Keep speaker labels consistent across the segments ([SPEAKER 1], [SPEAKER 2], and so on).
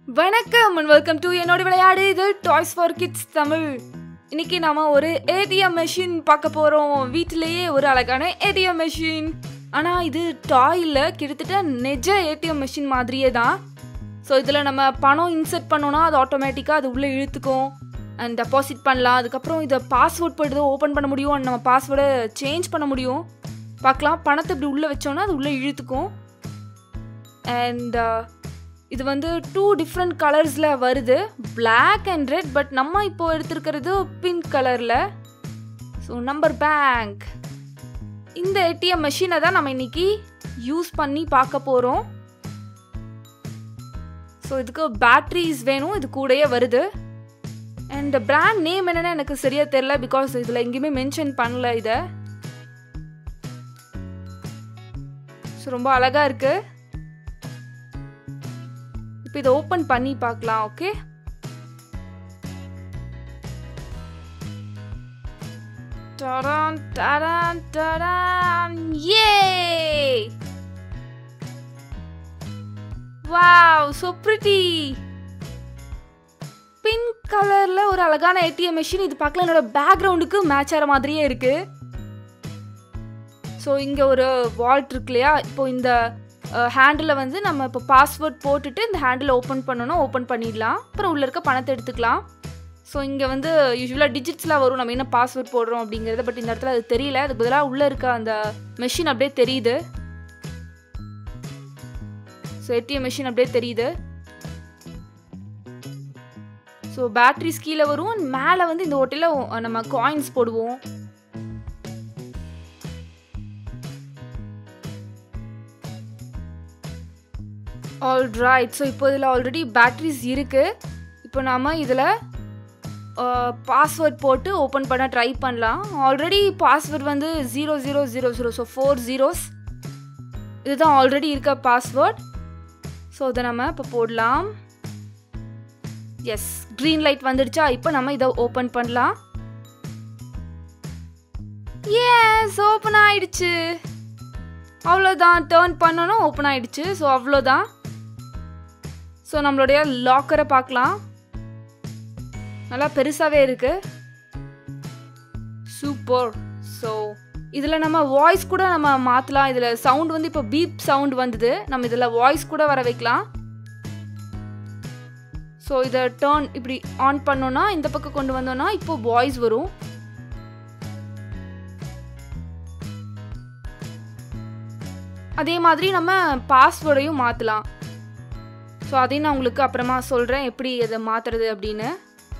[SPEAKER 1] வணக்கம் and welcome to என்னோட விளையாடு இது டாய்ஸ் ஃபார் கிட்ஸ் தமிழ் இன்னைக்கு நாம ஒரு ஏடிஎம் மெஷின் பார்க்க போறோம் வீட்டிலேயே ஒரு அழகான ஏடிஎம் மெஷின் ஆனா இது டாய் இல்ல கிட்டத்தட்ட நெஜ ஏடிஎம் மெஷின் மாதிரியே தான் ஸோ இதில் நம்ம பணம் இன்செர்ட் பண்ணோம்னா அது ஆட்டோமேட்டிக்காக அது உள்ளே இழுத்துக்கும் அண்ட் டெபாசிட் பண்ணலாம் அதுக்கப்புறம் இதை பாஸ்வேர்ட் போய்ட்டு ஓப்பன் பண்ண முடியும் and நம்ம பாஸ்வேர்டை சேஞ்ச் பண்ண முடியும் பார்க்கலாம் பணத்தை இப்படி உள்ளே வச்சோன்னா அது உள்ளே இழுத்துக்கும் அண்ட் இது வந்து டூ டிஃப்ரெண்ட் கலர்ஸில் வருது Black அண்ட் ரெட் பட் நம்ம இப்போ எடுத்திருக்கிறது பிங்க் கலரில் ஸோ நம்பர் பேங்க் இந்த ஏடிஎம் மெஷினை தான் நம்ம இன்னைக்கு யூஸ் பண்ணி பார்க்க போகிறோம் ஸோ இதுக்கு பேட்ரிஸ் வேணும் இது கூடயே வருது அண்ட் பிராண்ட் நேம் என்னன்னு எனக்கு சரியா தெரியல பிகாஸ் இதில் எங்கேயுமே மென்ஷன் பண்ணல இதை ஸோ ரொம்ப அழகா இருக்கு இப்போ இதை ஓப்பன் பண்ணி பார்க்கலாம் ஓகே டடான் டடான் டடான் ஏ வாவ் so pretty பிங்க் கலர்ல ஒரு அழகான ஏடிஎம் மெஷின் இது பார்க்கல என்னோட பேக்ரவுண்டுக்கு மேட்ச் ஆகிற மாதிரியே இருக்கு ஸோ இங்கே ஒரு வால்ட் இருக்கு இல்லையா இப்போ இந்த ஹேண்டில் வந்து நம்ம இப்போ பாஸ்வேர்ட் போட்டுட்டு இந்த ஹேண்டில் ஓப்பன் பண்ணணும் ஓப்பன் பண்ணிடலாம் அப்புறம் உள்ளே இருக்க பணத்தை எடுத்துக்கலாம் ஸோ இங்கே வந்து யூஸ்வலாக டிஜிட்ஸ்லாம் வரும் நம்ம என்ன பாஸ்வேர்ட் போடுறோம் அப்படிங்கிறது பட் இந்த இடத்துல அது தெரியல அதுக்கு பதிலாக உள்ளே இருக்க அந்த மெஷின் அப்படியே தெரியுது ஸோ ஏடிஎம் மெஷின் அப்படியே தெரியுது ஸோ பேட்ரிஸ் கீழே வரும் and மேலே வந்து இந்த ஓட்டையில் நம்ம காயின்ஸ் போடுவோம் ஆல் ரைட் ஸோ இப்போ இதில் ஆல்ரெடி பேட்ரிஸ் இருக்குது இப்போ நாம் இதில் பாஸ்வேர்ட் போட்டு ஓப்பன் பண்ண ட்ரை பண்ணலாம் ஆல்ரெடி பாஸ்வேர்ட் வந்து zero zero zero zero so four zeros இதுதான் ஆல்ரெடி இருக்க பாஸ்வேர்ட் ஸோ இதை நம்ம இப்போ போடலாம் எஸ் க்ரீன் லைட் வந்துடுச்சா இப்போ நம்ம இதை ஓப்பன் பண்ணலாம் எஸ் ஓப்பன் ஆயிடுச்சு அவ்வளோதான் டேர்ன் பண்ணணும் ஓப்பன் ஆயிடுச்சு ஸோ அவ்வளோதான் ஸோ நம்மளுடைய லாக்கரை பார்க்கலாம் நல்லா பெருசாகவே இருக்கு சூப்பர் ஸோ இதில் நம்ம வாய்ஸ் கூட நம்ம மாற்றலாம் இதில் சவுண்ட் வந்து இப்போ பீப் சவுண்ட் வந்தது நம்ம இதில் வாய்ஸ் கூட வர வைக்கலாம் ஸோ இதை டேர்ன் இப்படி ஆன் பண்ணோன்னா இந்த பக்கம் கொண்டு வந்தோன்னா இப்போ வாய்ஸ் வரும் அதே மாதிரி நம்ம பாஸ்வேர்டையும் மாற்றலாம் ஸோ அதையும் நான் உங்களுக்கு அப்புறமா சொல்கிறேன் எப்படி அதை மாற்றுறது அப்படின்னு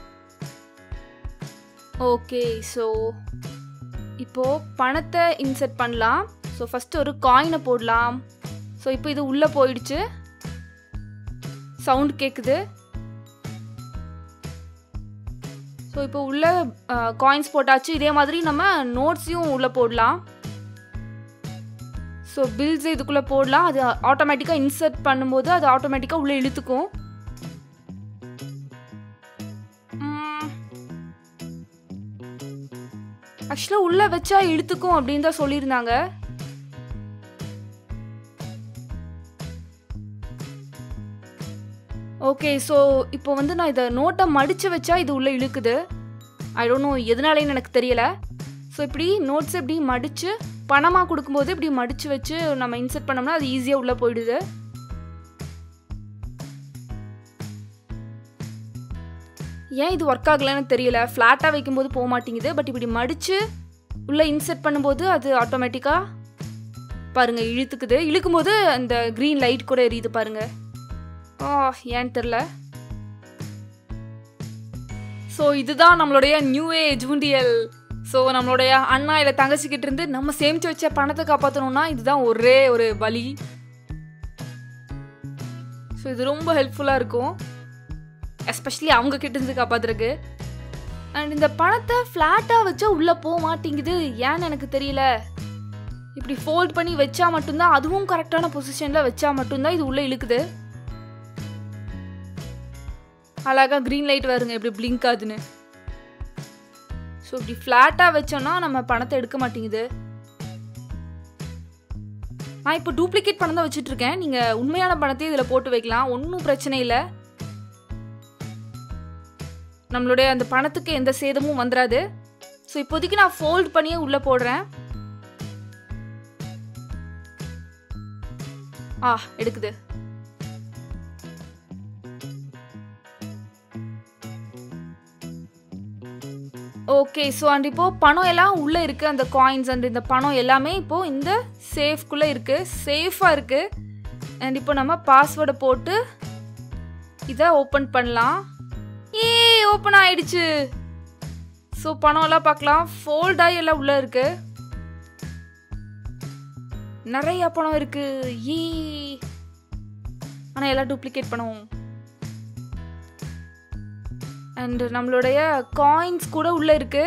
[SPEAKER 1] ஓகே ஸோ இப்போது பணத்தை இன்செர்ட் பண்ணலாம் ஸோ ஃபஸ்ட்டு ஒரு காயினை போடலாம் ஸோ இப்போ இது உள்ளே போயிடுச்சு சவுண்ட் கேட்குது ஸோ இப்போ உள்ள காயின்ஸ் போட்டாச்சு இதே மாதிரி நம்ம நோட்ஸையும் உள்ளே போடலாம் ஸோ பில்ஸ் இதுக்குள்ளே போடலாம் அது ஆட்டோமேட்டிக்காக இன்சர்ட் பண்ணும்போது அது ஆட்டோமேட்டிக்காக உள்ளே இழுத்துக்கும் ஆக்சுவலாக உள்ளே வச்சா இழுத்துக்கும் அப்படின்னு தான் சொல்லியிருந்தாங்க ஓகே ஸோ இப்போ வந்து நான் இதை நோட்டை மடித்து வச்சா இது உள்ளே இழுக்குது ஐ டோன்ட் நோ எதனாலேன்னு எனக்கு தெரியல ஸோ இப்படி நோட்ஸ் இப்படி மடித்து பணமாக கொடுக்கும்போது இப்படி மடித்து வச்சு நம்ம இன்சர்ட் பண்ணோம்னா அது ஈஸியாக உள்ளே போயிடுது ஏன் இது ஒர்க் ஆகலைன்னு தெரியல ஃப்ளாட்டாக வைக்கும்போது போக மாட்டேங்குது பட் இப்படி மடித்து உள்ளே இன்சர்ட் பண்ணும்போது அது ஆட்டோமேட்டிக்காக பாருங்க இழுத்துக்குது இழுக்கும்போது அந்த க்ரீன் லைட் கூட எரியுது பாருங்க ஆ ஏன்னு தெரில ஸோ இதுதான் நம்மளுடைய நியூ ஏஜ் உண்டியல் ஸோ நம்மளுடைய அண்ணா இல்லை தங்கச்சிக்கிட்ட இருந்து நம்ம சேமிச்சு வச்ச பணத்தை காப்பாற்றணும்னா இதுதான் ஒரே ஒரு வழி ஸோ இது ரொம்ப ஹெல்ப்ஃபுல்லாக இருக்கும் எஸ்பெஷலி அவங்க கிட்ட இருந்து காப்பாத்துறதுக்கு அண்ட் இந்த பணத்தை ஃப்ளாட்டாக வச்சா உள்ளே போக மாட்டேங்குது ஏன்னு எனக்கு தெரியல இப்படி ஃபோல்ட் பண்ணி வச்சா மட்டும்தான் அதுவும் கரெக்டான பொசிஷனில் வச்சா மட்டும்தான் இது உள்ளே இழுக்குது அழகாக க்ரீன் லைட் வருங்க இப்படி பிளிங்க் ஆகுதுன்னு ஸோ இப்படி ஃப்ளாட்டாக வச்சோன்னா நம்ம பணத்தை எடுக்க மாட்டேங்குது நான் இப்போ டூப்ளிகேட் பணம் தான் வச்சுட்டு இருக்கேன் நீங்கள் உண்மையான பணத்தையும் இதில் போட்டு வைக்கலாம் ஒன்றும் பிரச்சனை இல்லை நம்மளுடைய அந்த பணத்துக்கு எந்த சேதமும் வந்துடாது ஸோ இப்போதைக்கு நான் ஃபோல்ட் பண்ணியே உள்ளே போடுறேன் ஆ எடுக்குது ஓகே ஸோ அண்ட் இப்போ பணம் எல்லாம் உள்ளே இருக்குது அந்த காயின்ஸ் அண்ட் இந்த பணம் எல்லாமே இப்போ இந்த சேஃப்குள்ளே இருக்குது சேஃபாக இருக்குது அண்ட் இப்போ நம்ம பாஸ்வேர்டை போட்டு இதை ஓப்பன் பண்ணலாம் ஏ ஓப்பன் ஆயிடுச்சு ஸோ பணம்லாம் பார்க்கலாம் ஃபோல்டாகி எல்லாம் உள்ளே இருக்கு நிறைய பணம் இருக்கு ஏ ஆனால் எல்லாம் டூப்ளிகேட் பண்ணுவோம் அண்ட் நம்மளுடைய காயின்ஸ் கூட உள்ள இருக்கு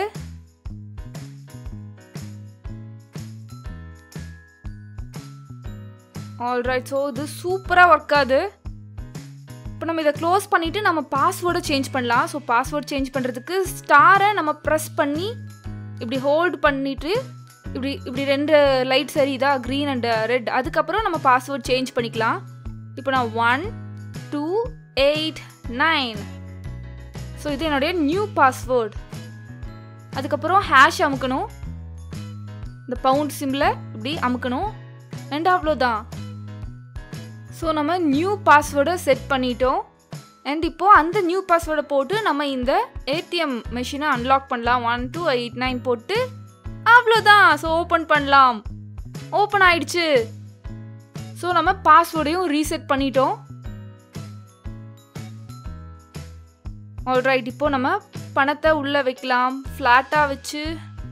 [SPEAKER 1] ஆல்ரைட் ஸோ இது சூப்பராக ஒர்க் ஆகுது இப்போ நம்ம இதை க்ளோஸ் பண்ணிவிட்டு நம்ம பாஸ்வேர்டை சேஞ்ச் பண்ணலாம் ஸோ பாஸ்வேர்ட் சேஞ்ச் பண்ணுறதுக்கு ஸ்டாரை நம்ம ப்ரெஸ் பண்ணி இப்படி ஹோல்ட் பண்ணிவிட்டு இப்படி இப்படி ரெண்டு லைட் சரிதா க்ரீன் அண்ட் ரெட் அதுக்கப்புறம் நம்ம பாஸ்வேர்ட் சேஞ்ச் பண்ணிக்கலாம் இப்போ நான் one two eight nine so இது என்னுடைய நியூ பாஸ்வேர்டு அதுக்கப்புறம் ஹேஷ் அமுக்கணும் இந்த பவுண்ட் சிம்மில் இப்படி அமுக்கணும் அண்ட் அவ்வளோதான் ஸோ நம்ம நியூ பாஸ்வேர்டை செட் பண்ணிட்டோம் அண்ட் இப்போது அந்த நியூ பாஸ்வேர்டை போட்டு நம்ம இந்த ஏடிஎம் மெஷினை அன்லாக் பண்ணலாம் ஒன் டூ எயிட் நைன் போட்டு அவ்வளோதான் ஸோ ஓப்பன் பண்ணலாம் ஓப்பன் ஆயிடுச்சு ஸோ நம்ம பாஸ்வேர்டையும் ரீசெட் பண்ணிட்டோம் ஆல்ரைட் இப்போ நம்ம பணத்தை உள்ளே வைக்கலாம் ஃப்ளாட்டாக வச்சு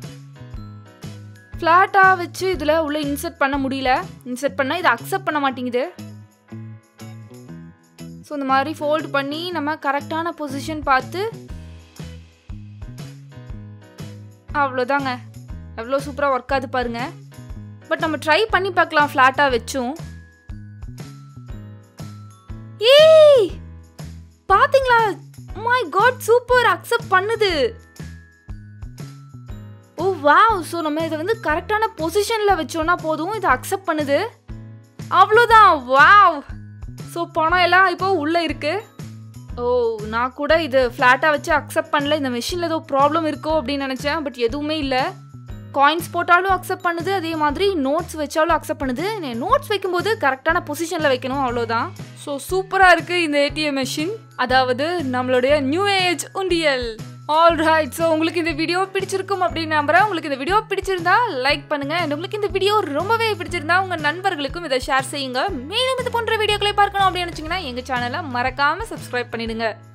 [SPEAKER 1] ஃப்ளாட்டாக வச்சு இதில் உள்ளே இன்சர்ட் பண்ண முடியல இன்சர்ட் பண்ணால் இதை அக்செப்ட் பண்ண மாட்டேங்குது ஸோ இந்த மாதிரி ஃபோல்டு பண்ணி நம்ம கரெக்டான பொசிஷன் பார்த்து அவ்வளோதாங்க எவ்வளோ சூப்பராக ஒர்க் ஆகுது பாருங்க பட் நம்ம ட்ரை பண்ணி பார்க்கலாம் ஃப்ளாட்டாக வச்சும் ஏய் பாத்தீங்களா மை காட் சூப்பர் அக்செப்ட் பண்ணுது ஓ வாவ் ஸோ நம்ம இதை வந்து கரெக்டான பொசிஷனில் வச்சோன்னா போதும் இதை அக்செப்ட் பண்ணுது அவ்வளோதான் வாவ் ஸோ பணம் எல்லாம் இப்போ உள்ளே இருக்கு ஓ நான் கூட இது ஃப்ளாட்டாக வச்சு அக்செப்ட் பண்ணல இந்த மிஷினில் ஏதோ ப்ராப்ளம் இருக்கோ அப்படின்னு நினச்சேன் பட் எதுவுமே இல்லை காயின்ஸ் போட்டாலும் அக்செப்ட் பண்ணுது அதே மாதிரி நோட்ஸ் வச்சாலும் அக்செப்ட் பண்ணுது நோட்ஸ் வைக்கும்போது கரெக்டான பொசிஷனில் வைக்கணும் அவ்வளோதான் ஸோ சூப்பராக இருக்குது இந்த ஏடிஎம் மெஷின் அதாவது நம்மளுடைய நியூ ஏஜ் உண்டியல் ஆல் ரைட் ஸோ உங்களுக்கு இந்த வீடியோ பிடிச்சிருக்கும் அப்படின்னு நம்புறேன் உங்களுக்கு இந்த வீடியோ பிடிச்சிருந்தா லைக் பண்ணுங்க and உங்களுக்கு இந்த வீடியோ ரொம்பவே பிடிச்சிருந்தா உங்க நண்பர்களுக்கும் இதை ஷேர் செய்யுங்க மேலும் இது போன்ற வீடியோக்களை பார்க்கணும் அப்படின்னு நினைச்சீங்கன்னா எங்க சேனலை மறக்காம சப்ஸ்கிரைப் பண்ணிடுங்க